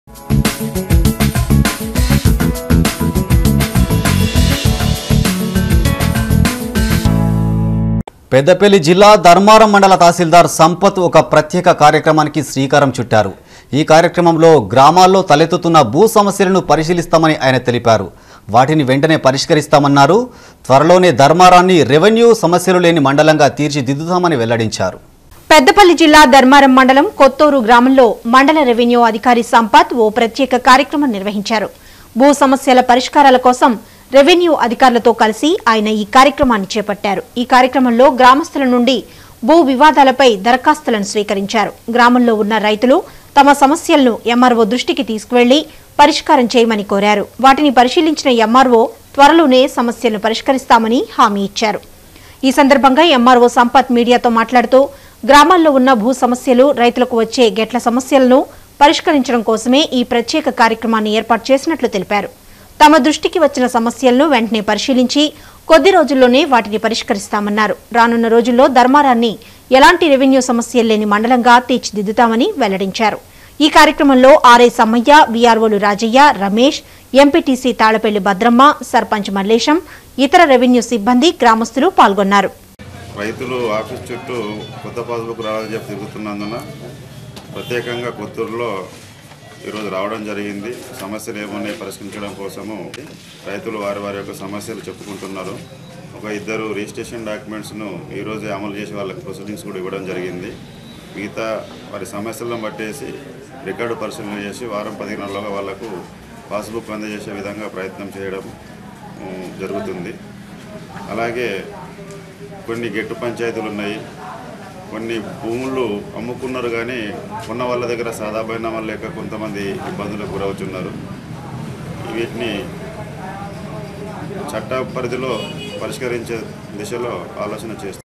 పెద్దపల్లి జిల్లా ధర్మారం మండల తహసీల్దార్ సంపత్ ఒక ప్రత్యేక కార్యక్రమానికి శ్రీకారం చుట్టారు ఈ కార్యక్రమంలో గ్రామాల్లో తలెత్తుతున్న భూ సమస్యలను పరిశీలిస్తామని ఆయన తెలిపారు వాటిని వెంటనే పరిష్కరిస్తామన్నారు త్వరలోనే ధర్మారాన్ని రెవెన్యూ సమస్యలు లేని మండలంగా తీర్చిదిద్దుతామని వెల్లడించారు పెద్దపల్లి జిల్లా ధర్మారం మండలం కొత్తూరు గ్రామంలో మండల రెవెన్యూ అధికారి సంపత్ ఓ ప్రత్యేక కార్యక్రమం నిర్వహించారు భూ సమస్యల పరిష్కారాల కోసం రెవెన్యూ అధికారులతో కలిసి ఆయన ఈ కార్యక్రమాన్ని చేపట్టారు ఈ కార్యక్రమంలో గ్రామస్తుల నుండి భూ వివాదాలపై దరఖాస్తులను స్వీకరించారు గ్రామంలో ఉన్న రైతులు తమ సమస్యలను ఎంఆర్ఓ దృష్టికి తీసుకువెళ్లి పరిష్కారం చేయమని కోరారు వాటిని పరిశీలించిన ఎంఆర్ఓ త్వరలోనే సమస్యలను పరిష్కరిస్తామని హామీ ఇచ్చారు ఈ సందర్భంగా ఎంఆర్ఓ సంపత్ మీడియాతో మాట్లాడుతూ గ్రామాల్లో ఉన్న భూ సమస్యలు రైతులకు వచ్చే గెట్ల సమస్యలను పరిష్కరించడం కోసమే ఈ ప్రత్యేక కార్యక్రమాన్ని ఏర్పాటు చేసినట్లు తెలిపారు తమ దృష్టికి వచ్చిన సమస్యలను వెంటనే పరిశీలించి కొద్ది రోజుల్లోనే వాటిని పరిష్కరిస్తామన్నారు రానున్న రోజుల్లో ధర్మారాన్ని ఎలాంటి రెవెన్యూ సమస్యలు లేని మండలంగా తీర్చిదిద్దుతామని వెల్లడించారు ఈ కార్యక్రమంలో ఆర్ఐ సమ్మయ్య వీఆర్ఓలు రాజయ్య రమేష్ ఎంపీటీసీ తాళపల్లి భద్రమ్మ సర్పంచ్ మల్లేశం ఇతర రెవెన్యూ సిబ్బంది గ్రామస్తులు పాల్గొన్నారు రైతులు ఆఫీస్ చుట్టూ కొత్త పాస్బుక్ రావాలని చెప్పి తిరుగుతున్నందున ప్రత్యేకంగా కొత్తూరులో ఈరోజు రావడం జరిగింది సమస్యలు ఏమున్నాయి పరిష్కరించడం కోసము రైతులు వారి వారి యొక్క సమస్యలు చెప్పుకుంటున్నారు ఒక ఇద్దరు రిజిస్ట్రేషన్ డాక్యుమెంట్స్ను ఈరోజే అమలు చేసి వాళ్ళకి ప్రొసీడింగ్స్ కూడా ఇవ్వడం జరిగింది మిగతా వారి సమస్యలను బట్టేసి రికార్డు పరిశీలన చేసి వారం పదిహేనులోగా వాళ్లకు పాస్బుక్ అందజేసే విధంగా ప్రయత్నం చేయడం ఉమ్, జరుగుతుంది అలాగే కొన్ని గెట్టు పంచాయతీలు ఉన్నాయి కొన్ని భూములు అమ్ముకున్నారు కానీ ఉన్న వాళ్ళ దగ్గర సాదాబైన లేక కొంతమంది ఇబ్బందులకు గురవుతున్నారు వీటిని చట్ట పరిధిలో పరిష్కరించే దిశలో ఆలోచన చేస్తారు